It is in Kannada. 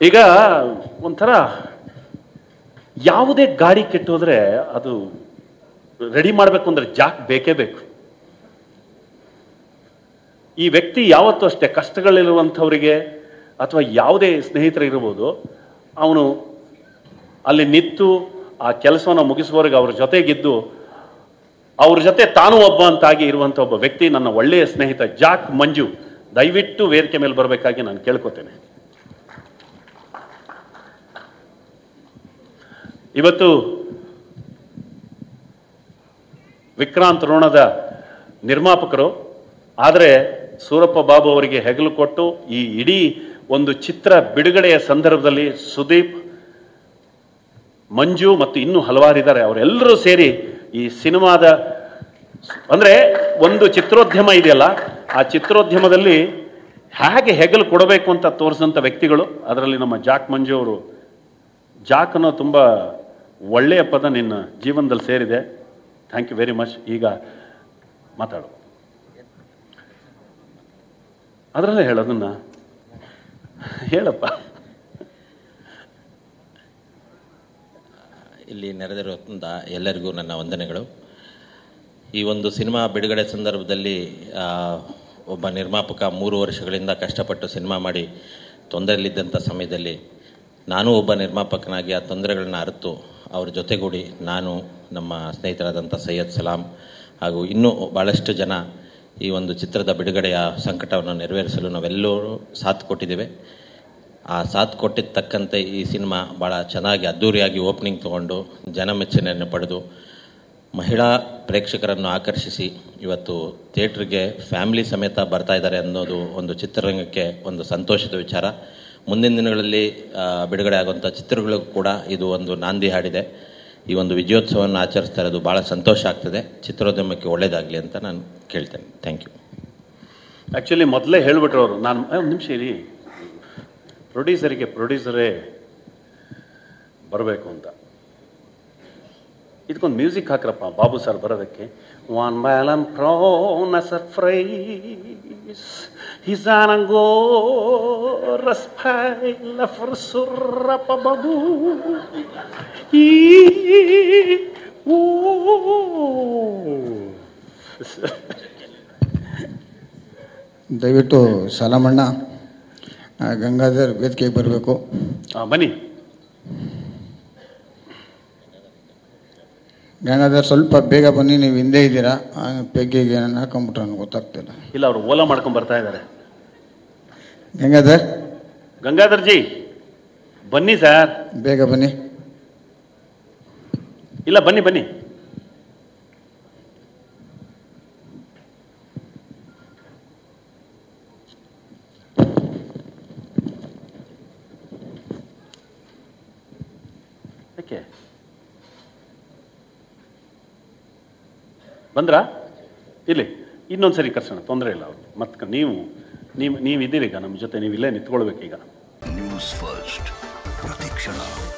ಈಗ ಒಂಥರ ಯಾವುದೇ ಗಾಡಿ ಕೆಟ್ಟೋದ್ರೆ ಅದು ರೆಡಿ ಮಾಡಬೇಕು ಅಂದ್ರೆ ಜಾಕ್ ಬೇಕೇ ಬೇಕು ಈ ವ್ಯಕ್ತಿ ಯಾವತ್ತೂ ಅಷ್ಟೇ ಕಷ್ಟಗಳಿರುವಂಥವರಿಗೆ ಅಥವಾ ಯಾವುದೇ ಸ್ನೇಹಿತರಿರ್ಬೋದು ಅವನು ಅಲ್ಲಿ ನಿಂತು ಆ ಕೆಲಸವನ್ನು ಮುಗಿಸುವವರೆಗೆ ಅವ್ರ ಜೊತೆಗಿದ್ದು ಅವ್ರ ಜೊತೆ ತಾನು ಒಬ್ಬ ಅಂತಾಗಿ ಇರುವಂಥ ಒಬ್ಬ ವ್ಯಕ್ತಿ ನನ್ನ ಒಳ್ಳೆಯ ಸ್ನೇಹಿತ ಜಾಕ್ ಮಂಜು ದಯವಿಟ್ಟು ವೇದಿಕೆ ಮೇಲೆ ಬರಬೇಕಾಗಿ ನಾನು ಕೇಳ್ಕೊತೇನೆ ಇವತ್ತು ವಿಕ್ರಾಂತ್ ಋಣದ ನಿರ್ಮಾಪಕರು ಆದರೆ ಸೂರಪ್ಪ ಬಾಬು ಅವರಿಗೆ ಹೆಗಲು ಕೊಟ್ಟು ಈ ಇಡೀ ಒಂದು ಚಿತ್ರ ಬಿಡುಗಡೆಯ ಸಂದರ್ಭದಲ್ಲಿ ಸುದೀಪ್ ಮಂಜು ಮತ್ತು ಇನ್ನೂ ಹಲವಾರಿದ್ದಾರೆ ಅವರೆಲ್ಲರೂ ಸೇರಿ ಈ ಸಿನಿಮಾದ ಅಂದ್ರೆ ಒಂದು ಚಿತ್ರೋದ್ಯಮ ಇದೆಯಲ್ಲ ಆ ಚಿತ್ರೋದ್ಯಮದಲ್ಲಿ ಹೇಗೆ ಹೆಗಲು ಕೊಡಬೇಕು ಅಂತ ತೋರಿಸಿದಂಥ ವ್ಯಕ್ತಿಗಳು ಅದರಲ್ಲಿ ನಮ್ಮ ಜಾಕ್ ಮಂಜು ಅವರು ಜಾಕ್ ಅನ್ನೋ ತುಂಬ ಒಳ್ಳೆಯ ಪದ ನಿನ್ನ ಜೀವನದಲ್ಲಿ ಸೇರಿದೆ ಥ್ಯಾಂಕ್ ಯು ವೆರಿ ಮಚ್ ಈಗ ಮಾತಾಡು ಅದರಲ್ಲೇ ಹೇಳೋದನ್ನ ಹೇಳಪ್ಪ ಇಲ್ಲಿ ನೆರೆದಿರುವಂಥ ಎಲ್ಲರಿಗೂ ನನ್ನ ವಂದನೆಗಳು ಈ ಒಂದು ಸಿನಿಮಾ ಬಿಡುಗಡೆ ಸಂದರ್ಭದಲ್ಲಿ ಆ, ಒಬ್ಬ ನಿರ್ಮಾಪಕ ಮೂರು ವರ್ಷಗಳಿಂದ ಕಷ್ಟಪಟ್ಟು ಸಿನಿಮಾ ಮಾಡಿ ತೊಂದರೆಯಲ್ಲಿದ್ದಂಥ ಸಮಯದಲ್ಲಿ ನಾನು ಒಬ್ಬ ನಿರ್ಮಾಪಕನಾಗಿ ಆ ತೊಂದರೆಗಳನ್ನ ಅರಿತು ಅವ್ರ ಜೊತೆಗೂಡಿ ನಾನು ನಮ್ಮ ಸ್ನೇಹಿತರಾದಂಥ ಸೈಯದ್ ಸಲಾಂ ಹಾಗೂ ಇನ್ನೂ ಭಾಳಷ್ಟು ಜನ ಈ ಒಂದು ಚಿತ್ರದ ಬಿಡುಗಡೆಯ ಸಂಕಟವನ್ನು ನೆರವೇರಿಸಲು ನಾವೆಲ್ಲರೂ ಸಾಥ್ ಕೊಟ್ಟಿದ್ದೇವೆ ಆ ಸಾಥ್ ಕೊಟ್ಟಿದ್ದ ತಕ್ಕಂತೆ ಈ ಸಿನಿಮಾ ಭಾಳ ಚೆನ್ನಾಗಿ ಅದ್ಧೂರಿಯಾಗಿ ಓಪನಿಂಗ್ ತಗೊಂಡು ಜನ ಮೆಚ್ಚುಗೆಯನ್ನು ಪಡೆದು ಮಹಿಳಾ ಪ್ರೇಕ್ಷಕರನ್ನು ಆಕರ್ಷಿಸಿ ಇವತ್ತು ಥಿಯೇಟ್ರಿಗೆ ಫ್ಯಾಮಿಲಿ ಸಮೇತ ಬರ್ತಾ ಇದ್ದಾರೆ ಅನ್ನೋದು ಒಂದು ಚಿತ್ರರಂಗಕ್ಕೆ ಒಂದು ಸಂತೋಷದ ವಿಚಾರ ಮುಂದಿನ ದಿನಗಳಲ್ಲಿ ಆ, ಬಿಡುಗಡೆ ಆಗುವಂಥ ಚಿತ್ರಗಳಿಗೂ ಕೂಡ ಇದು ಒಂದು ನಾಂದಿ ಹಾಡಿದೆ ಈ ಒಂದು ವಿಜಯೋತ್ಸವವನ್ನು ಆಚರಿಸ್ತಾ ಇರೋದು ಭಾಳ ಸಂತೋಷ ಆಗ್ತದೆ ಚಿತ್ರೋದ್ಯಮಕ್ಕೆ ಒಳ್ಳೆಯದಾಗಲಿ ಅಂತ ನಾನು ಕೇಳ್ತೇನೆ ಥ್ಯಾಂಕ್ ಯು ಆ್ಯಕ್ಚುಲಿ ಮೊದಲೇ ಹೇಳ್ಬಿಟ್ರು ಅವರು ನಾನು ಒಂದು ನಿಮಿಷ ಇರಿ ಪ್ರೊಡ್ಯೂಸರಿಗೆ ಪ್ರೊಡ್ಯೂಸರೇ ಬರಬೇಕು ಅಂತ ಇದಕ್ಕೊಂದು ಮ್ಯೂಸಿಕ್ ಹಾಕ್ರಪ್ಪ ಬಾಬು ಸರ್ ಬರೋದಕ್ಕೆ ಒನ್ ಮ್ಯಾಲನ್ ಪ್ರೌನ್ ಸರ್ಫ್ರೈಸ್ ಹಿಸಾನಂಗೋ ರಸ್ಫೈಲ ಸುರಪ್ಪ ಬಾಬು ಈ ಓ ದಯವಿಟ್ಟು ಸಲಾಮಣ್ಣ ಆ, ಗಂಗಾಧರ್ ವೇದಿಕೆಗೆ ಬರಬೇಕು ಆ, ಬನ್ನಿ ಗಂಗಾಧರ್ ಸ್ವಲ್ಪ ಬೇಗ ಬನ್ನಿ ನೀವು ಹಿಂದೆ ಇದ್ದೀರಾ ಆ, ಪೆಗ್ಗಿಗೆ ನಾನು ಹಾಕೊಂಬಿಟ್ರೆ ನನಗೆ ಗೊತ್ತಾಗ್ತಿಲ್ಲ ಇಲ್ಲ ಅವರು ಓಲಾ ಮಾಡ್ಕೊಂಡು ಬರ್ತಾ ಇದ್ದಾರೆ ಗಂಗಾಧರ್ ಗಂಗಾಧರ್ ಜಿ ಬನ್ನಿ ಸರ್ ಬೇಗ ಬನ್ನಿ ಇಲ್ಲ ಬನ್ನಿ ಬನ್ನಿ ಯಾಕೆ ಬಂದ್ರಾ ಇಲ್ಲಿ ಇನ್ನೊಂದ್ಸರಿ ಕರ್ಸೋಣ ತೊಂದರೆ ಇಲ್ಲ ಅವ್ರು ಮತ್ತೆ ನೀವು ನೀವು ನೀವು ಇದ್ದೀರೀಗ ನಮ್ಮ ಜೊತೆ ನೀವು ಇಲ್ಲೇ ನಿಂತ್ಕೊಳ್ಬೇಕೀಗ ನ್ಯೂಸ್ ಫಸ್ಟ್ ಪ್ರತಿಕ್ಷಣ